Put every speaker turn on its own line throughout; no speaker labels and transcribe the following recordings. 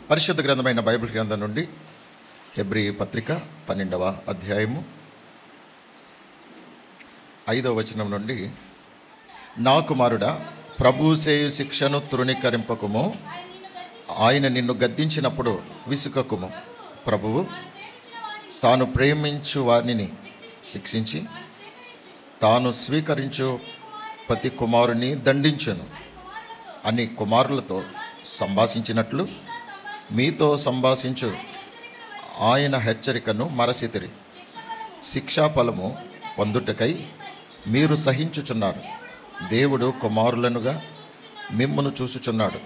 పరిశుద్ధ గ్రంథమైన బైబిల్ గ్రంథం నుండి హెబ్రి పత్రిక పన్నెండవ అధ్యాయము ఐదవ వచనం నుండి నా కుమారుడా ప్రభు సేయు శిక్షను తృణీకరింపకుము ఆయన నిన్ను గద్దించినప్పుడు విసుకకుము ప్రభువు తాను ప్రేమించు వారిని శిక్షించి తాను స్వీకరించు ప్రతి కుమారుని దండించును అని కుమారులతో సంభాషించినట్లు మీతో సంభాషించు ఆయన హెచ్చరికను మరసితిరి శిక్షాఫలము పొందుటకై మీరు సహించుచున్నారు దేవుడు కుమారులనుగా మిమ్మును చూసుచున్నాడు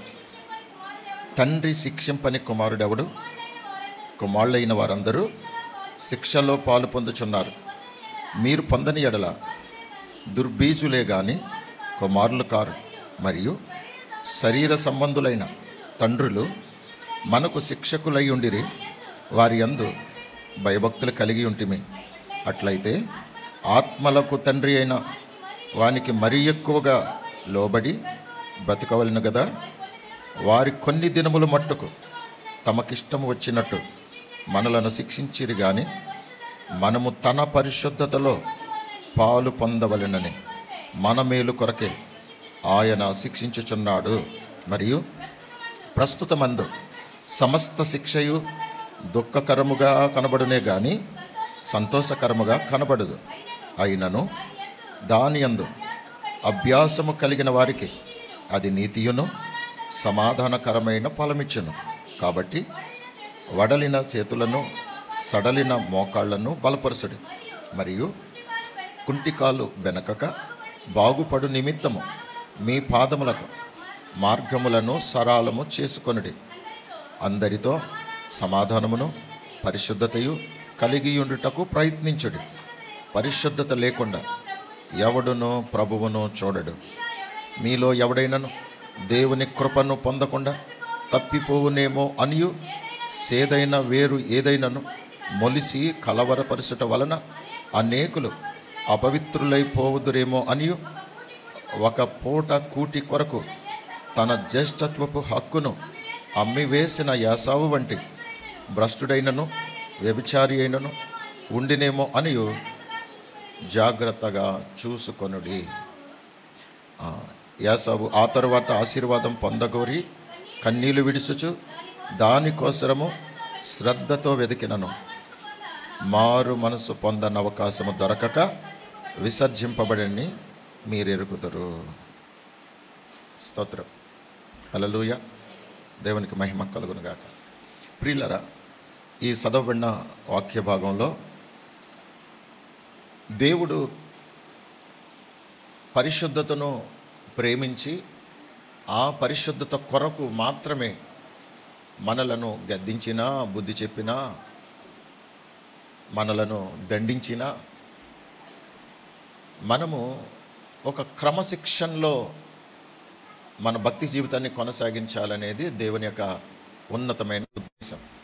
తండ్రి శిక్షింపని కుమారుడెవడు కుమారులైన వారందరూ శిక్షలో పాలు పొందుచున్నారు మీరు పొందని ఎడల దుర్బీజులే గాని కుమారులు కారు మరియు శరీర సంబంధులైన తండ్రులు మనకు శిక్షకులై ఉండిరి వారి యందు భయభక్తులు కలిగి ఉంటిమి అట్లయితే ఆత్మలకు తండ్రి అయిన వానికి మరీ ఎక్కువగా లోబడి బ్రతకవలను కదా వారి కొన్ని దినములు మట్టుకు తమకిష్టం వచ్చినట్టు మనలను శిక్షించిరి గాని మనము తన పరిశుద్ధతలో పాలు పొందవలెనని మన మేలు కొరకే ఆయన శిక్షించుచున్నాడు మరియు ప్రస్తుతమందు సమస్త శిక్షయు దుఃఖకరముగా కనబడునే గాని సంతోషకరముగా కనబడదు అయినను దాని అందు అభ్యాసము కలిగిన వారికి అది నీతియును సమాధానకరమైన ఫలమిచ్చును కాబట్టి వడలిన చేతులను సడలిన మోకాళ్లను బలపరచుడు మరియు కుంటికాలు బెనకక బాగుపడు నిమిత్తము మీ పాదములకు మార్గములను సరాలము చేసుకొనుడి అందరితో సమాధానమును పరిశుద్ధతయు కలిగి ఉండుటకు ప్రయత్నించుడి పరిశుద్ధత లేకుండా ఎవడును ప్రభువును చూడడు మీలో ఎవడైనను దేవుని కృపను పొందకుండా తప్పిపోవునేమో అనియు సేదైన వేరు ఏదైనను మొలిసి కలవరపరుచుట వలన అనేకులు అపవిత్రులైపోవుదురేమో అనియు ఒక పూట కూటి కొరకు తన జ్యేష్ఠత్వపు హక్కును అమ్మివేసిన యాసావు వంటి భ్రష్టుడైనను వ్యభిచారి అయినను ఉండినేమో అనియు జాగ్రత్తగా చూసుకొనుడి ఆ, యాసావు ఆ తరువాత ఆశీర్వాదం పొందగోరి కన్నీళ్లు విడుచుచు దానికోసరము శ్రద్ధతో వెతికినను మారు మనసు పొందని అవకాశము దొరకక విసర్జింపబడని మీరెరుగుతారు స్తోత్రం హల్లెలూయా దేవునికి మహిమ కలుగునుగాక ప్రియులరా ఈ చదవబడిన వాక్య భాగంలో దేవుడు పరిశుద్ధతను ప్రేమించి ఆ పరిశుద్ధత కొరకు మాత్రమే మనలను గద్దించినా బుద్ధి చెప్పినా మనలను దండించినా మనము ఒక క్రమశిక్షణలో మన భక్తి జీవితాన్ని కొనసాగించాలనేది దేవుని యొక్క ఉన్నతమైన ఉద్దేశం